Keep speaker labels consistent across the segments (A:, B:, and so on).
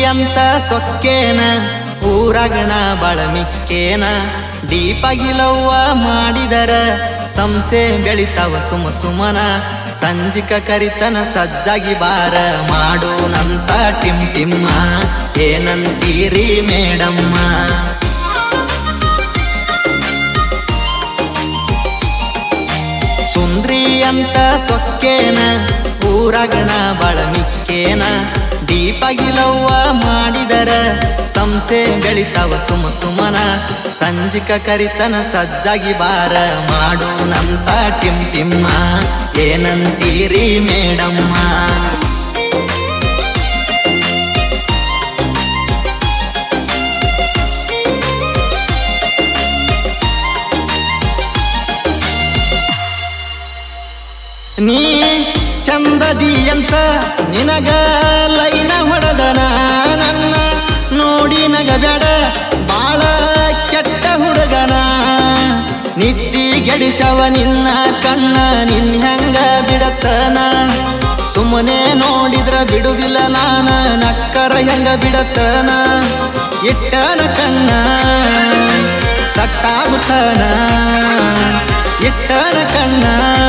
A: ಅಂತ ಸೊಕ್ಕೇನ ಊರಗನ ಬಳಮಿಕ್ಕೇನ ದೀಪಗಿಲವ್ವ ಮಾಡಿದರ ಸಂಸೆ ಬೆಳಿತಾವ ಸುಮ ಸುಮನ ಸಂಜಿಕ ಕರಿತನ ಸಜ್ಜಾಗಿ ಬಾರ ಮಾಡೋನಂತ ಟಿಮ್ ಟಿಮ್ಮ ಏನಂತೀರಿ ಮೇಡಮ್ಮ ಸುಂದ್ರಿ ಅಂತ ಸೊಕ್ಕೇನ ಊರಗನ ಬಳಮಿಕ್ಕೇನ ದೀಪಗಿಲವ್ವ ಮಾಡಿದರ ಸಂಸೆ ಬೆಳಿತಾವ ಸುಮ ಸುಮನ ಸಂಜಿಕ ಕರಿತನ ಸಜ್ಜಾಗಿ ಬಾರ ಮಾಡೋನಂತ ಟಿಮ್ ಟಿಮ್ಮ ಏನಂತೀರಿ ಮೇಡಮ್ಮ ನೀ ಚಂದದಿ ಅಂತ ನಿನಗ ಲೈನ ಹೊಡೆದನ ನನ್ನ ನೋಡಿ ನಗಬೇಡ ಬಾಳ ಕೆಟ್ಟ ಹುಡುಗನ ನಿತ್ತಿ ಗೆಡಿಸವ ನಿನ್ನ ಕಣ್ಣ ನಿನ್ ಹೆಂಗ ಬಿಡತನ ಸುಮ್ಮನೆ ನೋಡಿದ್ರ ಬಿಡುದಿಲ್ಲ ನಾನ ನಕ್ಕರ ಹೆಂಗ ಬಿಡತನ ಇಟ್ಟನ ಕಣ್ಣ ಸಟ್ಟಾಗುತ್ತನ ಇಟ್ಟನ ಕಣ್ಣ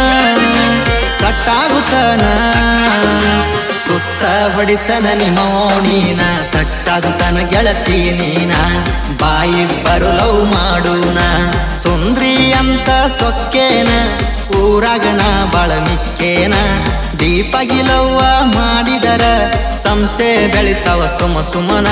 A: ಸಟ್ಟಾಗುತ್ತನ ಸುತ್ತ ಹೊಡಿತನ ನಿಮೋಣೀನ ಸಟ್ಟಾಗುತ್ತನ ಗೆಳತಿ ನೀನ ಬಾಯಿ ಬರುಲವ್ ಮಾಡೂನ ಸುಂದ್ರಿ ಅಂತ ಸೊಕ್ಕೇನ ಊರಾಗನ ಬಳಮಿಕ್ಕೇನ ದೀಪಗಿಲವ್ವ ಮಾಡಿದರ ಸಂಸೆ ಬೆಳಿತಾವ ಸುಮ ಸುಮನ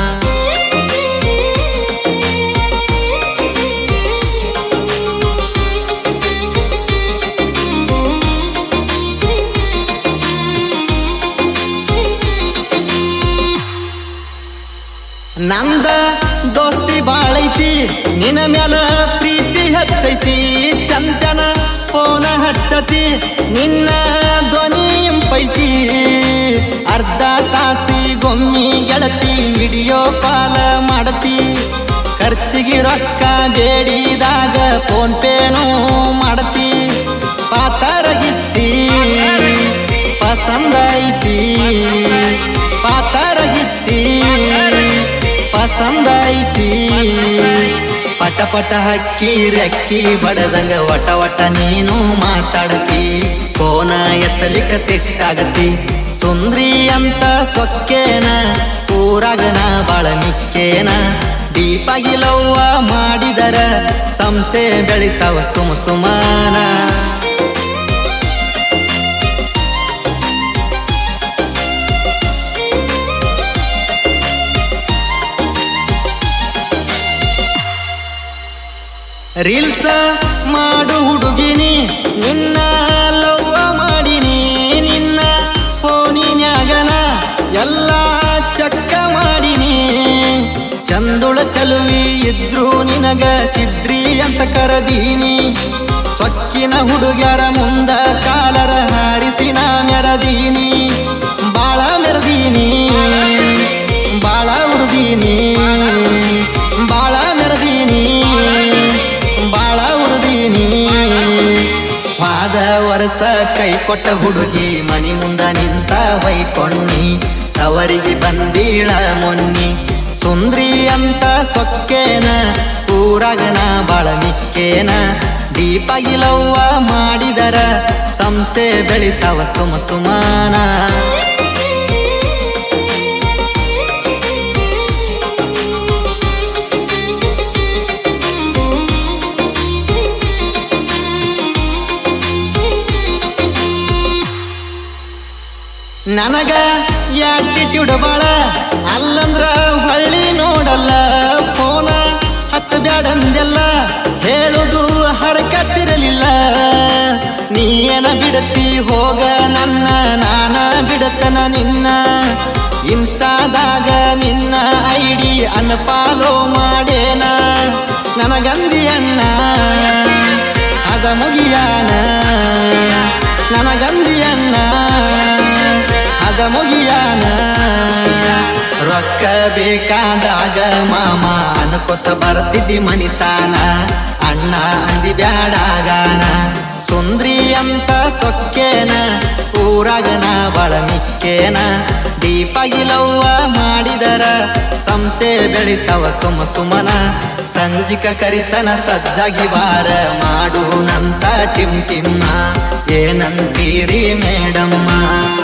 A: ನಂದ ದೋಸ್ತಿ ಬಾಳೈತಿ ನಿನ ಮ್ಯಾಲ ಪ್ರೀತಿ ಹಚ್ಚೈತಿ ಚಂದನ ಫೋನ ಹಚ್ಚತಿ ನಿನ್ನ ಧ್ವನಿ ಇಂಪೈತಿ ಅರ್ಧ ತಾಸಿ ಗೊಮ್ಮಿ ಗೆಳತಿ ವಿಡಿಯೋ ಕಾಲ ಮಾಡತಿ ಖರ್ಚಿಗೆ ರೊಕ್ಕ ಬೇಡಿದಾಗ ಫೋನ್ ಪೇನೂ ಮಾಡತಿ ಪಾತರಗಿತ್ತಿ ಪಸಂದ ಐತಿ ಪಾತರಗಿತ್ತಿ ಪಸಂದ ಐತಿ ಪಟ ಪಟ ಹಕ್ಕಿ ರೆಕ್ಕಿ ಬಡದಂಗ ಒಟ ಒಟ ನೀನು ಮಾತಾಡತಿ ಕೋನ ಎತ್ತಲಿಕ ಸಿಟ್ಟಾಗತಿ ಸುಂದ್ರಿ ಅಂತ ಸೊಕ್ಕೇನ ಊರಾಗನ ಬಳಮಿಕ್ಕೇನ ದೀಪಗಿಲವ್ವ ಮಾಡಿದರ ಸಂಸೆ ಬೆಳಿತಾವ ಸುಮ ಸುಮಾನ ರೀಲ್ಸ ಮಾಡು ಹುಡುಗಿನಿ ನಿನ್ನ ಲವ್ವ ಮಾಡಿನಿ ನಿನ್ನ ಫೋನಿನ್ಯಾಗನ ಎಲ್ಲ ಚಕ್ಕ ಮಾಡಿನಿ ಚಂದುಳ ಚಲುವಿ ಇದ್ರು ನಿನಗ ಚಿದ್ರಿ ಅಂತ ಕರದೀನಿ ಸೊಕ್ಕಿನ ಹುಡುಗ್ಯಾರ ಮುಂದ ಕಾಲರ ಹಾರಿಸಿ ನಾ ಮೆರದೀನಿ ಬಾಳ ಮೆರದೀನಿ ಬಾಳ ಉರ್ದೀನಿ ಬಾಳ ಮೆರದೀನಿ ಬಾಳ ಉರ್ದೀನಿ ಪಾದ ವರಸ ಕೈ ಕೊಟ್ಟ ಹುಡುಗಿ ಮಣಿ ಮುಂದ ನಿಂತ ಹೊಯ್ಕೊಣ್ಣಿ ತವರಿಗೆ ಬಂದೀಳ ಮೊನ್ನಿ ಸುಂದ್ರಿ ಅಂತ ಸೊಕ್ಕೇನ ಊರಾಗನ ಬಳಮಿಕ್ಕೇನ ದೀಪಗಿಲವ್ವ ಮಾಡಿದರ ಸಂಸೆ ಬೆಳಿತಾವ ಸುಮ ಸುಮಾನ ನನಗ ಆಟಿಟ್ಯೂಡ್ ಬಾಳ ಅಲ್ಲಂದ್ರ ಹೊಳ್ಳಿ ನೋಡಲ್ಲ ಫೋನ ಹಚ್ಚಬ್ಯಾಡಂದೆಲ್ಲ ಹೇಳುದು ಹರಕತ್ತಿರಲಿಲ್ಲ ನೀನ ಬಿಡತಿ ಹೋಗ ನನ್ನ ನಾನ ಬಿಡತನ ನಿನ್ನ ಇನ್ಸ್ಟಾದಾಗ ನಿನ್ನ ಐಡಿ ಅನ್ಫಾಲೋ ಮಾಡೇನ ನನಗಂದಿ ಅಣ್ಣ ಅದ ಮುಗಿಯಾನ ನನಗಂದಿ ಅಣ್ಣ ಅದ ಮುಗಿಯಾನ ರೊಕ್ಕ ಬೇಕಾದಾಗ ಮಾಮ ಅನ್ಕೊತ ಬರ್ತಿದ್ದಿ ಮಣಿತಾನ ಅಣ್ಣ ಅಂದಿ ಬ್ಯಾಡಾಗಾನ ಸುಂದ್ರಿ ಅಂತ ಸೊಕ್ಕೇನ ಊರಾಗನ ಬಳಮಿಕ್ಕೇನ ದೀಪಗಿಲವ್ವ ಮಾಡಿದರ ಬೆಳಿತಾವ ಸುಮ ಸುಮನ ಸಂಜಿಕ ಕರಿತನ ಸಜ್ಜಾಗಿ ವಾರ ಮಾಡುನಂತ ಟಿಮ್ ಟಿಮ್ಮ ಏನಂತೀರಿ ಮೇಡಮ್ಮ